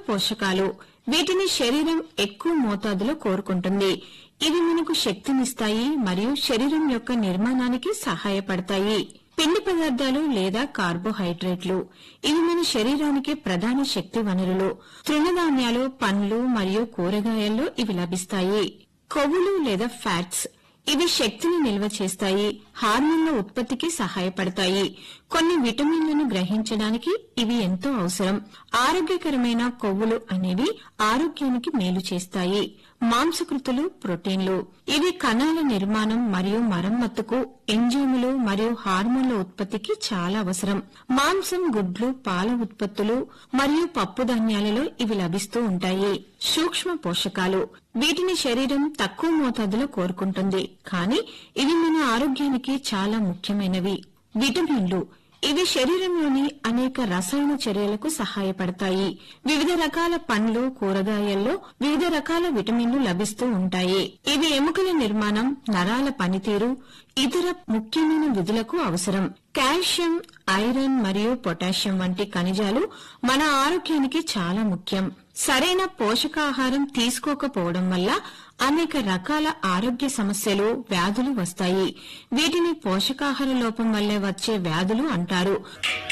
పోషకాలు వీటిని శరీరం ఎక్కువ మోతాదులో కోరుకుంటుంది ఇవి మనకు శక్తినిస్తాయి మరియు శరీరం యొక్క నిర్మాణానికి సహాయపడతాయి పిండి పదార్థాలు లేదా కార్బోహైడ్రేట్లు ఇవి మన శరీరానికి ప్రధాన శక్తి వనరులు తృణధాన్యాలు పండ్లు మరియు కూరగాయల్లో ఇవి లభిస్తాయి కొవ్వులు లేదా ఫ్యాట్స్ ఇవి శక్తిని నిల్వ చేస్తాయి హార్మోన్ల ఉత్పత్తికి సహాయపడతాయి కొన్ని విటమిన్లను గ్రహించడానికి ఇవి ఎంతో అవసరం ఆరోగ్యకరమైన కొవ్వులు అనేవి ఆరోగ్యానికి మేలు చేస్తాయి మాంసకృతులు ప్రోటీన్లు ఇవి కణాల నిర్మాణం మరియు మరమ్మతుకు ఎంజైములు మరియు హార్మోన్ల ఉత్పత్తికి చాలా అవసరం మాంసం గుడ్లు పాల ఉత్పత్తులు మరియు పప్పు ధాన్యాలలో ఇవి లభిస్తూ ఉంటాయి సూక్ష్మ పోషకాలు వీటిని శరీరం తక్కువ మోతాదులో కోరుకుంటుంది కానీ ఇవి మన ఆరోగ్యానికి చాలా ముఖ్యమైనవి విటమిన్లు ఇవి శరీరంలోని అనేక రసాయన చర్యలకు సహాయపడతాయి వివిధ రకాల పండ్లు కూరగాయల్లో వివిధ రకాల విటమిన్లు లభిస్తూ ఉంటాయి ఇవి ఎముకల నిర్మాణం నరాల పనితీరు ఇతర ముఖ్యమైన విధులకు అవసరం కాల్షియం ఐరన్ మరియు పొటాషియం వంటి ఖనిజాలు మన ఆరోగ్యానికి చాలా ముఖ్యం సరైన పోషకాహారం తీసుకోకపోవడం వల్ల అనేక రకాల ఆరోగ్య సమస్యలు వ్యాధులు వస్తాయి వీటిని పోషకాహార లోపం వల్లే వచ్చే వ్యాధులు అంటారు